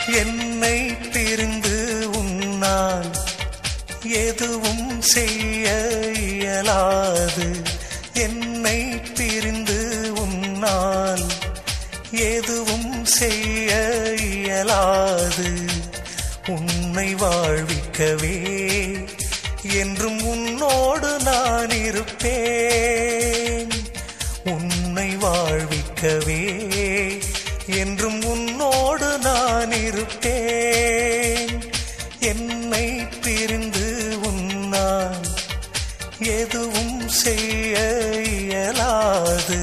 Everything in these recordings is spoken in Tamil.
என்னை பிரிந்து உன்னால் எதுவும் செய்ய இயலாது என்னை பிரிந்து உன்னால் எதுவும் செய்ய இயலாது உன்னை வாழ்விக்கவே என்றும் உன்னோடு நான் இருப்பேன் உன்னை வாழ்விக்கவே என்றும் உன்னோடு நான் இருப்பேன் என்னை பிரிந்து உன்னால் எதுவும் செய்ய இயலாது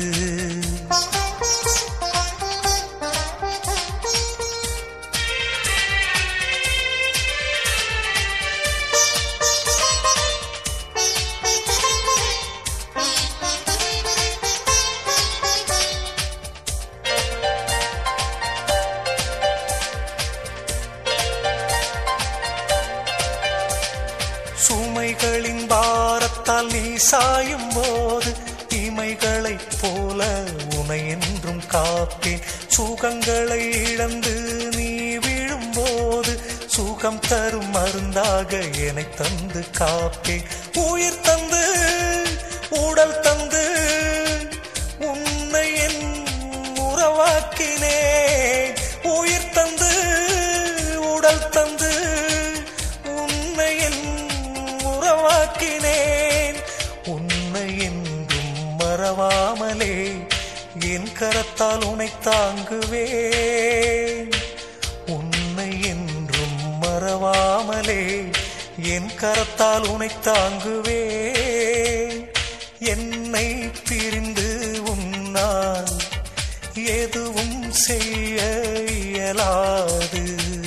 சுமைகளின் பாரத்தால் நீ சாயும் போது இமைகளைப் போல உனை என்றும் காப்பேன் சுகங்களை இழந்து நீ விழும்போது சுகம் தரும் மருந்தாக என்னை தந்து காப்பேன் உயிர் தந்து உடல் தந்து உன்னை என் உறவாக்கினேன் உயிர் தந்து உடல் தந்து உன்னை என் உறவாக்கினேன் உன்னை என்றும் மறவாமலே என் கரத்தால் உனை தாங்குவேன் உன்னை என்றும் மறவாமலே என் கரத்தால் உனை தாங்குவேன் என்னை பிரிந்து உன்னால் எதுவும் செய்ய இயலாது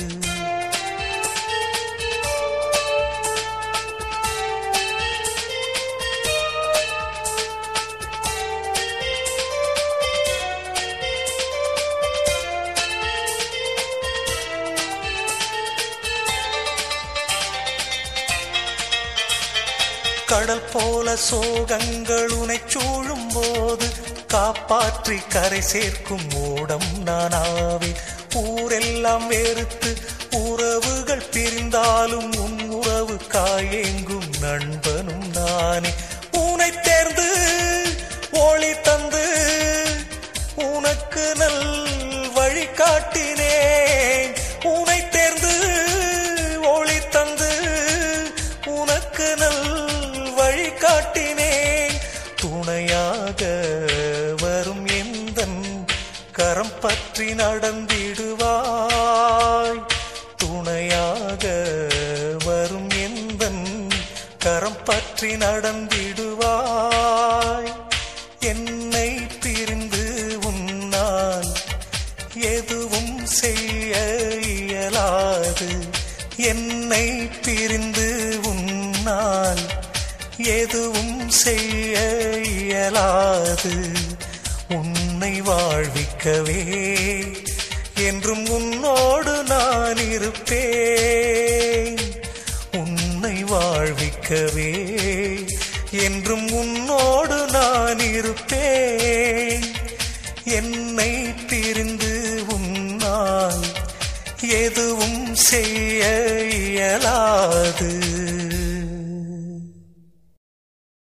கடல் போல சோகங்கள் உனை சூழும் போது காப்பாற்றி கரை சேர்க்கும் ஓடம் நானாவே ஊரெல்லாம் வெறுத்து உறவுகள் பிரிந்தாலும் உன் உறவு காயேங்கும் நண்பனும் நானே உனை தேர்ந்து ஒளி தந்து உனக்கு நல் வழி காட்டினேன் உனை தேர்ந்து ஒளி தந்து உனக்கு நல் வழி காட்டினேன் துணையாக வரும் எந்தன் கரம் பற்றி நடந்திடுவாய் துணையாக வரும் எந்தன் கரம் பற்றி நடந்திடுவாய் என்னை பிரிந்து உன்னால் எதுவும் செய்ய இயலாது என்னை பிரிந்து உன்னால் எதுவும் செய்ய இயலாது உன்னை வாழ்விக்கவே என்றும் உன்னோடு நான் இருப்பேன் உன்னை வாழ்விக்கவே என்றும் உன்னோடு நான் இருப்பேன் என்னை பிரிந்து உன்னால் எதுவும் செய்ய இயலாது